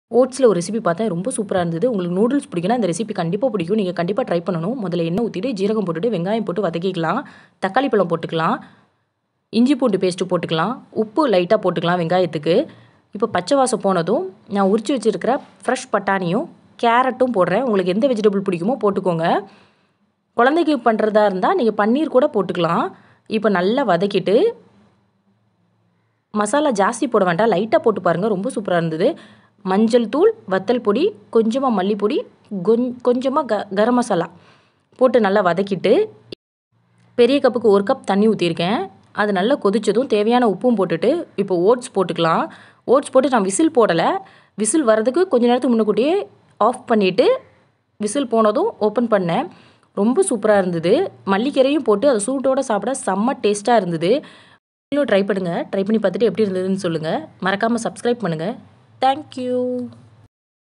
ஓட்ஸில் ஒரு ரெசிபி பார்த்தேன் ரொம்ப சூப்பராக இருந்தது உங்களுக்கு நூடுல்ஸ் பிடிக்குன்னா இந்த ரெசிபி கண்டிப்பாக பிடிக்கும் நீங்கள் கண்டிப்பாக ட்ரை பண்ணணும் முதல்ல எண்ணெய் ஊற்றிட்டு ஜீரகம் போட்டுட்டு வெங்காயம் போட்டு வதக்கிக்கலாம் தக்காளி பழம் போட்டுக்கலாம் இஞ்சி பூண்டு பேஸ்ட்டு போட்டுக்கலாம் உப்பு லைட்டாக போட்டுக்கலாம் வெங்காயத்துக்கு இப்போ பச்சை வாசம் போனதும் நான் உரிச்சு வச்சுருக்கிற ஃப்ரெஷ் பட்டாணியும் கேரட்டும் போடுறேன் உங்களுக்கு எந்த வெஜிடபிள் பிடிக்குமோ போட்டுக்கோங்க குழந்தைக்கு பண்ணுறதா இருந்தால் நீங்கள் பன்னீர் கூட போட்டுக்கலாம் இப்போ நல்லா வதக்கிட்டு மசாலா ஜாஸ்தி போட வேண்டாம் லைட்டாக போட்டு பாருங்கள் ரொம்ப சூப்பராக இருந்தது மஞ்சள் தூள் வத்தல் பொடி கொஞ்சமாக மல்லிப்பொடி கொஞ் கொஞ்சமாக க கரம் மசாலா போட்டு நல்லா வதக்கிட்டு பெரிய கப்புக்கு ஒரு கப் தண்ணி ஊற்றிருக்கேன் அது நல்லா கொதிச்சதும் தேவையான உப்பும் போட்டுட்டு இப்போ ஓட்ஸ் போட்டுக்கலாம் ஓட்ஸ் போட்டு நான் விசில் போடலை விசில் வரதுக்கு கொஞ்ச நேரத்துக்கு முன்னக்கூட்டியே ஆஃப் பண்ணிவிட்டு விசில் போனதும் ஓப்பன் பண்ணேன் ரொம்ப சூப்பராக இருந்தது மல்லிக்கீரையும் போட்டு அதை சூட்டோடு சாப்பிட செம்ம டேஸ்ட்டாக இருந்தது நீங்களும் ட்ரை பண்ணுங்கள் ட்ரை பண்ணி பார்த்துட்டு எப்படி இருந்ததுன்னு சொல்லுங்கள் மறக்காமல் சப்ஸ்கிரைப் பண்ணுங்கள் தேங்க்யூ